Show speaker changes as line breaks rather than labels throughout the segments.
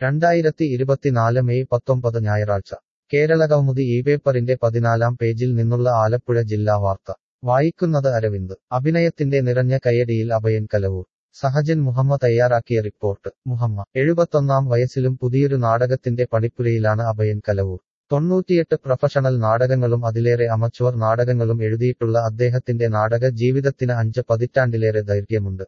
രണ്ടായിരത്തി ഇരുപത്തിനാല് മെയ് പത്തൊമ്പത് ഞായറാഴ്ച കേരളകൗമുദി ഈ പേപ്പറിന്റെ പതിനാലാം പേജിൽ നിന്നുള്ള ആലപ്പുഴ ജില്ലാ വാർത്ത വായിക്കുന്നത് അരവിന്ദ് അഭിനയത്തിന്റെ നിറഞ്ഞ കയ്യടിയിൽ അഭയൻ കലവൂർ സഹജൻ മുഹമ്മ തയ്യാറാക്കിയ റിപ്പോർട്ട് മുഹമ്മ എഴുപത്തൊന്നാം വയസ്സിലും പുതിയൊരു നാടകത്തിന്റെ പണിപ്പുരയിലാണ് അഭയൻ കലവൂർ തൊണ്ണൂറ്റിയെട്ട് പ്രൊഫഷണൽ നാടകങ്ങളും അതിലേറെ അമച്വർ നാടകങ്ങളും എഴുതിയിട്ടുള്ള അദ്ദേഹത്തിന്റെ നാടക ജീവിതത്തിന് അഞ്ച് പതിറ്റാണ്ടിലേറെ ദൈർഘ്യമുണ്ട്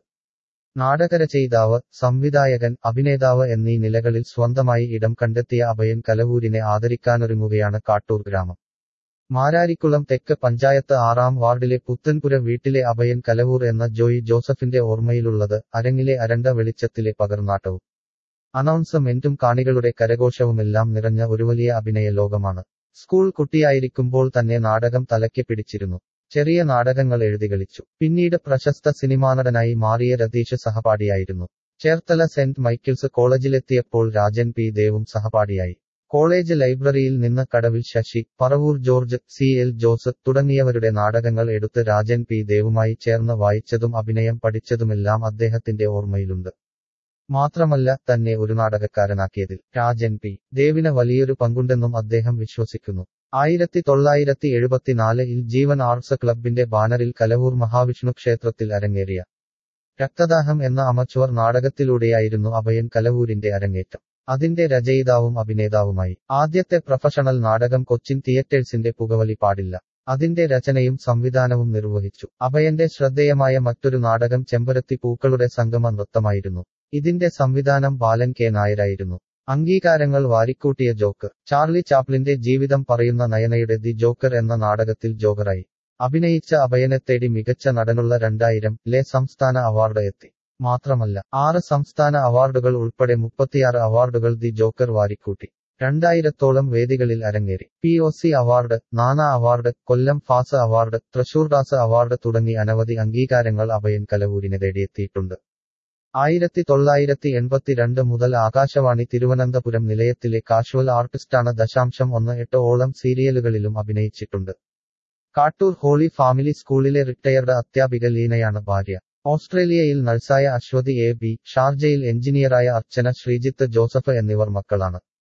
നാടകരചയിതാവ് സംവിധായകൻ അഭിനേതാവ് എന്നീ നിലകളിൽ സ്വന്തമായി ഇടം കണ്ടെത്തിയ അഭയൻ കലവൂരിനെ ആദരിക്കാനൊരുങ്ങുകയാണ് കാട്ടൂർ ഗ്രാമം മാരാരിക്കുളം തെക്ക് പഞ്ചായത്ത് ആറാം വാർഡിലെ പുത്തൻപുര വീട്ടിലെ അഭയൻ കലവൂർ എന്ന ജോയി ജോസഫിന്റെ ഓർമ്മയിലുള്ളത് അരങ്ങിലെ അരണ്ട വെളിച്ചത്തിലെ പകർനാട്ടവും അനൗൺസ്മെന്റും കാണികളുടെ കരഘോഷവുമെല്ലാം നിറഞ്ഞ ഒരു വലിയ അഭിനയ ലോകമാണ് സ്കൂൾ കുട്ടിയായിരിക്കുമ്പോൾ തന്നെ നാടകം തലയ്ക്ക് പിടിച്ചിരുന്നു ചെറിയ നാടകങ്ങൾ എഴുതി കളിച്ചു പിന്നീട് പ്രശസ്ത സിനിമാനടനായി മാറിയ രതീഷ് സഹപാഠിയായിരുന്നു ചേർത്തല സെന്റ് മൈക്കിൾസ് കോളേജിലെത്തിയപ്പോൾ രാജൻ പി ദേവും സഹപാഠിയായി കോളേജ് ലൈബ്രറിയിൽ നിന്ന് കടവിൽ ശശി പറവൂർ ജോർജ് സി എൽ ജോസ് തുടങ്ങിയവരുടെ നാടകങ്ങൾ എടുത്ത് രാജൻ പി ദേവുമായി ചേർന്ന് വായിച്ചതും അഭിനയം പഠിച്ചതുമെല്ലാം അദ്ദേഹത്തിന്റെ ഓർമ്മയിലുണ്ട് മാത്രമല്ല തന്നെ ഒരു നാടകക്കാരനാക്കിയതിൽ രാജൻ പി ദേവിന് വലിയൊരു പങ്കുണ്ടെന്നും അദ്ദേഹം വിശ്വസിക്കുന്നു ആയിരത്തി തൊള്ളായിരത്തി എഴുപത്തിനാലിൽ ജീവൻ ആർട്സ് ക്ലബിന്റെ ബാനറിൽ കലവൂർ മഹാവിഷ്ണു ക്ഷേത്രത്തിൽ അരങ്ങേറിയ രക്തദാഹം എന്ന അമച്വർ നാടകത്തിലൂടെയായിരുന്നു അഭയൻ കലവൂരിന്റെ അരങ്ങേറ്റം അതിന്റെ രചയിതാവും അഭിനേതാവുമായി ആദ്യത്തെ പ്രൊഫഷണൽ നാടകം കൊച്ചിൻ തിയേറ്റേഴ്സിന്റെ പുകവലി പാടില്ല അതിന്റെ രചനയും സംവിധാനവും നിർവഹിച്ചു അഭയന്റെ ശ്രദ്ധേയമായ മറ്റൊരു നാടകം ചെമ്പരത്തി പൂക്കളുടെ സംഗമ നൃത്തമായിരുന്നു ഇതിന്റെ സംവിധാനം ബാലൻ കെ നായരായിരുന്നു അംഗീകാരങ്ങൾ വാരിക്കൂട്ടിയ ജോക്കർ ചാർലി ചാപ്ലിന്റെ ജീവിതം പറയുന്ന നയനയുടെ ദി ജോക്കർ എന്ന നാടകത്തിൽ ജോക്കറായി അഭിനയിച്ച അഭയനെ തേടി മികച്ച നടനുള്ള രണ്ടായിരം ലെ സംസ്ഥാന അവാർഡ് എത്തി മാത്രമല്ല ആറ് സംസ്ഥാന അവാർഡുകൾ ഉൾപ്പെടെ മുപ്പത്തിയാറ് അവാർഡുകൾ ദി ജോക്കർ വാരിക്കൂട്ടി രണ്ടായിരത്തോളം വേദികളിൽ അരങ്ങേറി P O C award Nana award Kollam ഫാസ് അവാർഡ് തൃശൂർദാസ് അവാർഡ് തുടങ്ങി അനവധി അംഗീകാരങ്ങൾ അഭയൻ കലവൂരിനെ തേടിയെത്തിയിട്ടുണ്ട് ആയിരത്തി തൊള്ളായിരത്തി എൺപത്തിരണ്ട് മുതൽ ആകാശവാണി തിരുവനന്തപുരം നിലയത്തിലെ കാഷ്വൽ ആർട്ടിസ്റ്റാണ് ദശാംശം ഒന്ന് എട്ട് ഓളം സീരിയലുകളിലും അഭിനയിച്ചിട്ടുണ്ട് കാട്ടൂർ ഹോളി ഫാമിലി സ്കൂളിലെ റിട്ടയർഡ് അധ്യാപിക ലീനയാണ് ഭാര്യ ഓസ്ട്രേലിയയിൽ നഴ്സായ അശ്വതി എ ബി ഷാർജയിൽ എഞ്ചിനീയറായ അർച്ചന ശ്രീജിത്ത് ജോസഫ് എന്നിവർ മക്കളാണ്